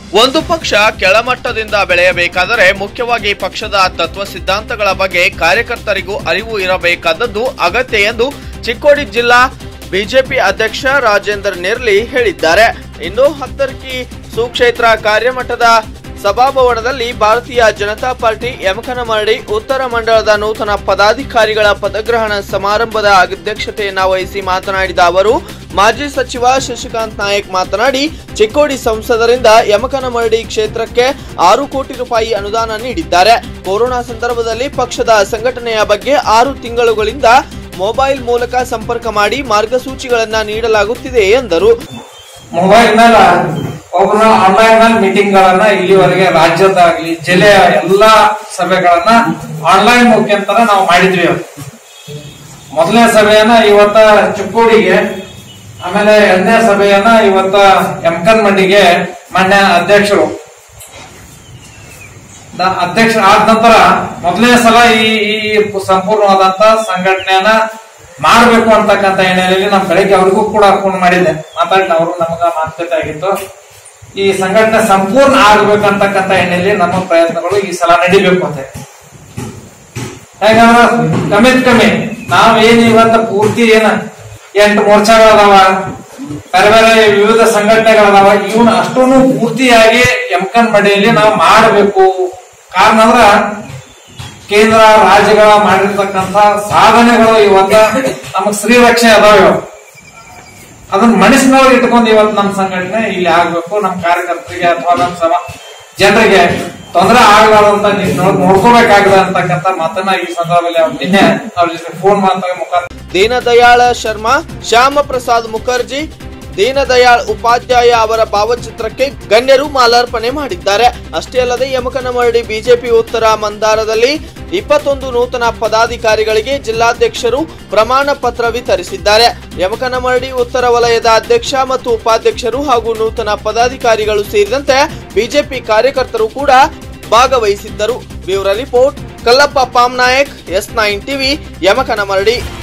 ಒಂದು ಪಕ್ಷ ಕೆಳಮಟ್ಟದಿಂದ ಬೆಳೆಯಬೇಕಾದರೆ ಮುಖ್ಯವಾಗಿ ಪಕ್ಷದ ತತ್ವ ಸಿದ್ಧಾಂತಗಳ ಬಗ್ಗೆ ಕಾರ್ಯಕರ್ತರಿಗೂ ಅರಿವು ಇರಬೇಕಾದದ್ದು ಅಗತ್ಯ ಎಂದು ಚಿಕ್ಕೋಡಿ ಜಿಲ್ಲಾ ಬಿಜೆಪಿ ಅಧ್ಯಕ್ಷ ರಾಜೇಂದ್ರ ನಿರ್ಲಿ ಹೇಳಿದ್ದಾರೆ ಇನ್ನು ಹತ್ತರ್ಕಿ ಸುಕ್ಷೇತ್ರ ಕಾರ್ಯಮಟ್ಟದ ಸಭಾಭವನದಲ್ಲಿ ಭಾರತೀಯ ಜನತಾ ಪಾರ್ಟಿ ಯಮಕನಮರಡಿ ಉತ್ತರ ಮಂಡಳದ ನೂತನ ಪದಾಧಿಕಾರಿಗಳ ಪದಗ್ರಹಣ ಸಮಾರಂಭದ ಅಧ್ಯಕ್ಷತೆಯನ್ನ ವಹಿಸಿ ಮಾತನಾಡಿದ ಅವರು ಮಾಜಿ ಸಚಿವ ಶಶಿಕಾಂತ್ ನಾಯಕ್ ಮಾತನಾಡಿ ಚಿಕ್ಕೋಡಿ ಸಂಸದರಿಂದ ಯಮಕನಮರಡಿ ಕ್ಷೇತ್ರಕ್ಕೆ ಆರು ಕೋಟಿ ರೂಪಾಯಿ ಅನುದಾನ ನೀಡಿದ್ದಾರೆ ಕೊರೋನಾ ಸಂದರ್ಭದಲ್ಲಿ ಪಕ್ಷದ ಸಂಘಟನೆಯ ಬಗ್ಗೆ ಆರು ತಿಂಗಳುಗಳಿಂದ ಮೊಬೈಲ್ ಮೂಲಕ ಸಂಪರ್ಕ ಮಾಡಿ ಮಾರ್ಗಸೂಚಿಗಳನ್ನ ನೀಡಲಾಗುತ್ತಿದೆ ಎಂದರು ಮೊಬೈಲ್ ಮೇಲೆ ಒಬ್ರು ಆನ್ಲೈನ್ ನಲ್ಲಿ ಮೀಟಿಂಗ್ ಗಳನ್ನ ಇಲ್ಲಿವರೆಗೆ ರಾಜ್ಯದಾಗ್ಲಿ ಜಿಲ್ಲೆಯ ಎಲ್ಲಾ ಸಭೆಗಳನ್ನ ಆನ್ಲೈನ್ ಮುಖಾಂತರ ನಾವು ಮಾಡಿದ್ವಿ ಇವತ್ತು. ಮೊದಲನೇ ಸಭೆಯನ್ನ ಇವತ್ತ ಚಿಕ್ಕೋಡಿಗೆ ಆಮೇಲೆ ಎರಡನೇ ಸಭೆಯನ್ನ ಇವತ್ತ ಎಮ್ಕನ್ ಮಂಡಿಗೆ ಮಾನ್ಯ ಅಧ್ಯಕ್ಷರು ದ- ಅಧ್ಯಕ್ಷ ಆದ ನಂತರ ಮೊದಲನೇ ಸಲ ಈ ಈ ಸಂಪೂರ್ಣವಾದಂತ ಸಂಘಟನೆಯನ್ನ ಮಾಡಬೇಕು ಅಂತಕ್ಕಂತ ಹಿನ್ನೆಲೆಯಲ್ಲಿ ನಮ್ಮ ಬೆಳಗ್ಗೆ ಅವ್ರಿಗೂ ಕೂಡ ಫೋನ್ ಮಾಡಿದ್ದೆ ಮಾತಾಡಿದ ಅವರು ನಮಗ ಮಾತುಕತೆ ಆಗಿತ್ತು ಈ ಸಂಘಟನೆ ಸಂಪೂರ್ಣ ಆಗ್ಬೇಕಂತಕ್ಕಂತ ಹಿನ್ನೆಲೆಯಲ್ಲಿ ನಮ್ಮ ಪ್ರಯತ್ನಗಳು ಈ ಸಲ ನಡಿಬೇಕು ಅಂತ ಯಾಕಂದ್ರ ಕಮ್ಮಿತ್ ಕಮ್ಮಿ ನಾವ್ ಏನ್ ಇವತ್ತ ಪೂರ್ತಿ ಏನ ಎಂಟು ಮೋರ್ಚಾಗಳದಾವ ಬೇರೆ ಬೇರೆ ವಿವಿಧ ಸಂಘಟನೆಗಳದಾವ ಇವನ್ ಅಷ್ಟೂನು ಪೂರ್ತಿಯಾಗಿ ಎಮ್ಕನ್ ಮಡಿಯಲ್ಲಿ ನಾವು ಮಾಡಬೇಕು ಕಾರಣ ಅಂದ್ರ ಕೇಂದ್ರ ರಾಜ್ಯಗಳ ಮಾಡಿರ್ತಕ್ಕಂತ ಸಾಧನೆಗಳು ಇವತ್ತ ನಮಗ್ ಶ್ರೀರಕ್ಷೆ ಅದಾವ ಇವತ್ತು ಅದನ್ನ ಮನಸ್ಸಿನೊಳಗೆ ಇಟ್ಕೊಂಡು ಇವತ್ತು ನಮ್ಮ ಸಂಘಟನೆ ಇಲ್ಲಿ ಆಗ್ಬೇಕು ನಮ್ಮ ಕಾರ್ಯಕರ್ತರಿಗೆ ಅಥವಾ ನಮ್ಮ ಸಮ ಜನರಿಗೆ ತೊಂದರೆ ಆಗಬಾರ್ದಂತ ನಿಟ್ಟಿನೊಳಗೆ ನೋಡ್ಕೋಬೇಕಾಗಿದೆ ಅಂತಕ್ಕಂಥ ಮಾತನ್ನ ಈ ಸಂದರ್ಭದಲ್ಲಿ ಅವ್ರು ನಿನ್ನೆ ಅವ್ರ ಜೊತೆ ಫೋನ್ ಮಾತಾಡಿ ಮುಖಾಂತರ ದೀನದಯಾಳ ಶರ್ಮಾ ಶ್ಯಾಮ ಪ್ರಸಾದ್ ಮುಖರ್ಜಿ ದೀನದಯಾಳ್ ಉಪಾಧ್ಯಾಯ ಅವರ ಭಾವಚಿತ್ರಕ್ಕೆ ಗಣ್ಯರು ಮಾಲಾರ್ಪಣೆ ಮಾಡಿದ್ದಾರೆ ಅಷ್ಟೇ ಅಲ್ಲದೆ ಯಮಕನಮರಡಿ ಬಿಜೆಪಿ ಉತ್ತರ ಮಂದಾರದಲ್ಲಿ ಇಪ್ಪತ್ತೊಂದು ನೂತನ ಪದಾಧಿಕಾರಿಗಳಿಗೆ ಜಿಲ್ಲಾಧ್ಯಕ್ಷರು ಪ್ರಮಾಣ ಪತ್ರ ವಿತರಿಸಿದ್ದಾರೆ ಯಮಕನಮರಡಿ ಉತ್ತರ ವಲಯದ ಅಧ್ಯಕ್ಷ ಮತ್ತು ಉಪಾಧ್ಯಕ್ಷರು ಹಾಗೂ ನೂತನ ಪದಾಧಿಕಾರಿಗಳು ಸೇರಿದಂತೆ ಬಿಜೆಪಿ ಕಾರ್ಯಕರ್ತರು ಕೂಡ ಭಾಗವಹಿಸಿದ್ದರು bureau report Kallappa Pamnayak S nine TV Yamakanamardi